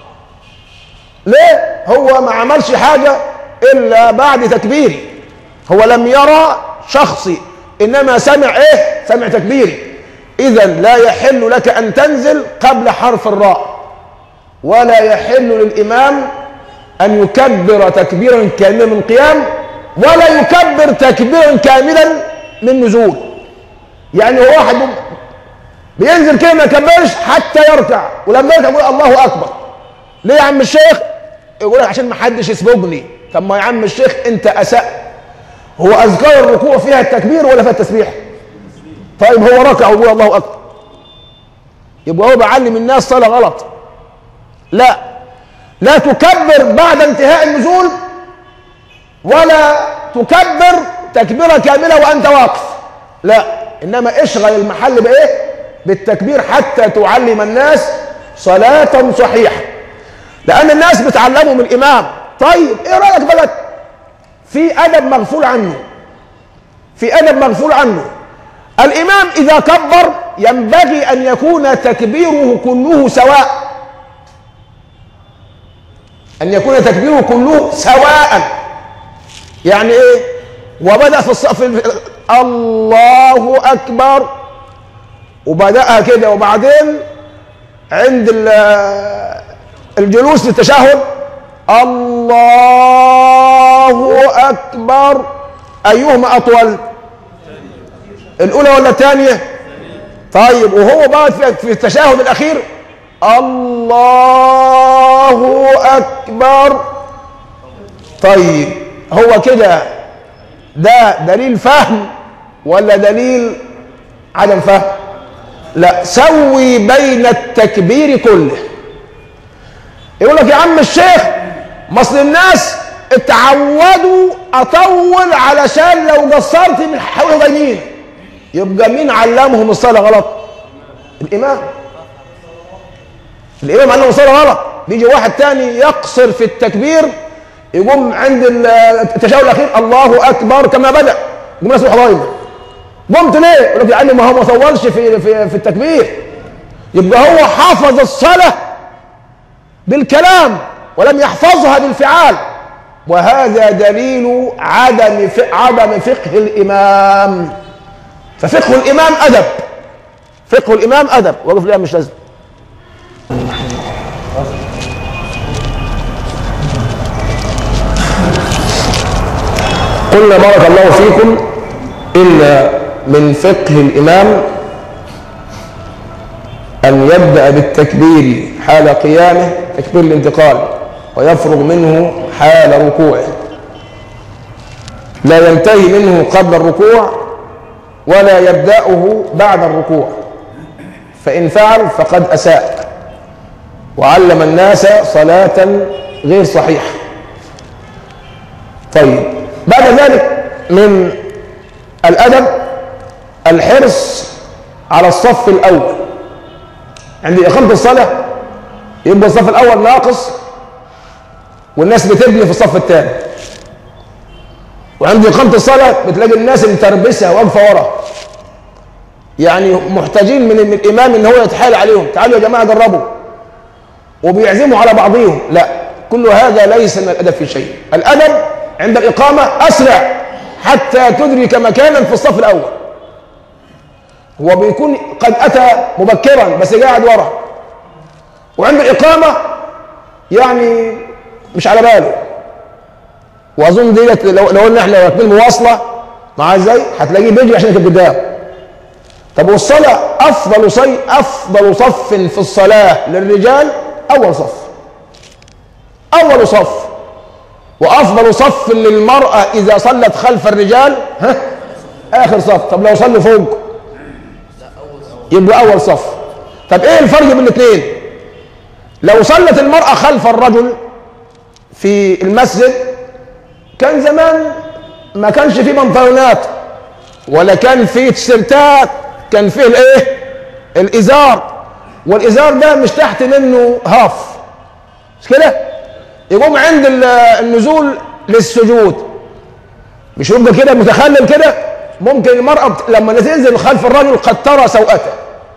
ليه؟ هو ما عملش حاجة إلا بعد تكبيري هو لم يرى شخصي إنما سمع إيه؟ سمع تكبيري إذا لا يحل لك أن تنزل قبل حرف الراء ولا يحل للإمام أن يكبر تكبيرا كاملا من قيام ولا يكبر تكبيرا كاملا من نزول يعني هو واحد بينزل كده ما يكبرش حتى يركع ولما يركع يقول الله اكبر ليه يا عم الشيخ يقول لك عشان ما حدش يسبقني طب ما يا عم الشيخ انت اساء هو اذكار الركوع فيها التكبير ولا فيها التسبيح طيب هو ركع ويقول الله اكبر يبقى هو بعلم الناس صلاه غلط لا لا تكبر بعد انتهاء النزول ولا تكبر تكبيره كامله وانت واقف لا انما اشغل المحل بايه بالتكبير حتى تعلم الناس صلاه صحيحه لان الناس بتعلموا من الامام طيب ايه رايك بقى في ادب مغفول عنه في ادب مغفول عنه الامام اذا كبر ينبغي ان يكون تكبيره كله سواء ان يكون تكبيره كله سواء يعني ايه وبدا في الصف الله اكبر وبداها كده وبعدين عند الجلوس للتشهد الله اكبر ايهما اطول الاولى ولا الثانيه طيب وهو بقى في التشهد الاخير الله اكبر طيب هو كده ده دليل فهم ولا دليل عدم فهم لا سوي بين التكبير كله يقول لك يا عم الشيخ مصل الناس اتعودوا اطول علشان لو قصرت من حول ضايمين يبقى مين علمهم الصلاه غلط الامام الامام علمهم الصلاه غلط بيجي واحد تاني يقصر في التكبير يقوم عند التشهد الاخير الله اكبر كما بدا يقوم الناس يروحوا ضايمه قمت ليه؟ يقول لك يا عم ما هو ما طولش في في في التكبير يبقى هو حفظ الصلاه بالكلام ولم يحفظها بالفعال وهذا دليل عدم عدم فقه الامام ففقه الامام ادب فقه الامام ادب وقف الامام مش لازم قلنا بارك الله فيكم ان من فقه الامام ان يبدا بالتكبير حال قيامه تكبير الانتقال ويفرغ منه حال ركوعه لا ينتهي منه قبل الركوع ولا يبدأه بعد الركوع فإن فعل فقد أساء وعلم الناس صلاة غير صحيحة طيب بعد ذلك من الأدب الحرص على الصف الأول عند إقامة الصلاة يبقى الصف الأول ناقص والناس بتبني في الصف الثاني وعند إقامة الصلاة بتلاقي الناس متربسة واقفة ورا يعني محتاجين من من الإمام إن هو يتحايل عليهم تعالوا يا جماعة جربوا وبيعزموا على بعضهم لا كل هذا ليس من الأدب في شيء الأدب عند الإقامة أسرع حتى تدرك مكانا في الصف الأول هو بيكون قد أتى مبكرا بس قاعد ورا وعند الإقامة يعني مش على باله واظن ديت لو لو ان احنا راكبين مواصله معاه ازاي هتلاقيه بيجري عشان يركب قدام طب والصلاه افضل صي افضل صف في الصلاه للرجال اول صف اول صف وافضل صف للمراه اذا صلت خلف الرجال ها اخر صف طب لو صلوا فوق يبقى اول صف طب ايه الفرق بين الاثنين لو صلت المراه خلف الرجل في المسجد كان زمان ما كانش فيه بنطلونات ولا كان فيه تيشيرتات كان فيه الايه الازار والازار ده مش تحت منه هاف مش كده يقوم عند النزول للسجود مش يبقى كده متخلل كده ممكن المرأة لما تنزل خلف الرجل قد ترى سوءته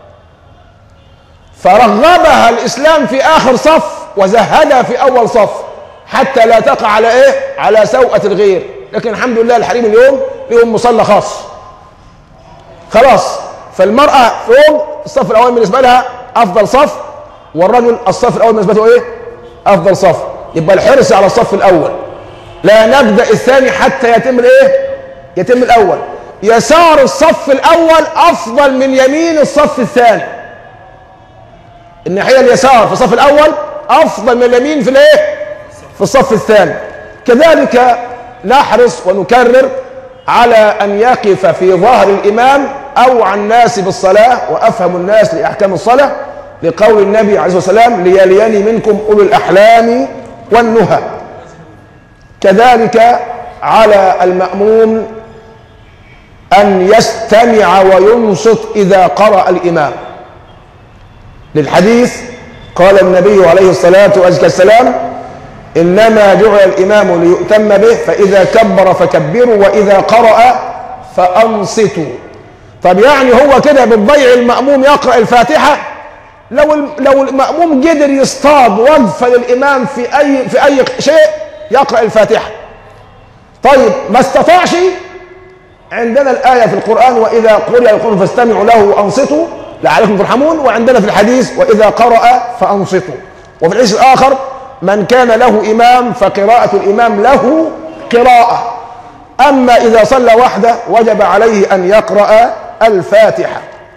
فرغبها الإسلام في آخر صف وزهدها في أول صف حتى لا تقع على ايه على سوءة الغير لكن الحمد لله الحريم اليوم لهم مصلى خاص خلاص فالمرأة فوق الصف الأول بالنسبة لها أفضل صف والرجل الصف الأول بالنسبة له إيه أفضل صف يبقى الحرص على الصف الأول لا نبدأ الثاني حتى يتم الإيه يتم الأول يسار الصف الأول أفضل من يمين الصف الثاني الناحية اليسار في الصف الأول أفضل من اليمين في الإيه في الصف الثاني كذلك نحرص ونكرر على أن يقف في ظهر الإمام أو عن الناس بالصلاة وأفهم الناس لأحكام الصلاة لقول النبي عليه الصلاة والسلام ليليني منكم أولو الأحلام والنهى كذلك على المأموم أن يستمع وينصت إذا قرأ الإمام للحديث قال النبي عليه الصلاة والسلام إنما جعل الإمام ليؤتم به فإذا كبر فكبروا وإذا قرأ فأنصتوا طب يعني هو كده بتضيع المأموم يقرأ الفاتحة لو لو المأموم قدر يصطاد وقفة للإمام في أي في أي شيء يقرأ الفاتحة طيب ما استطاعش عندنا الآية في القرآن وإذا قرئ القرآن فاستمعوا له وأنصتوا لعلكم ترحمون وعندنا في الحديث وإذا قرأ فأنصتوا وفي الحديث الآخر من كان له إمام فقراءة الإمام له قراءة أما إذا صلى وحده وجب عليه أن يقرأ الفاتحة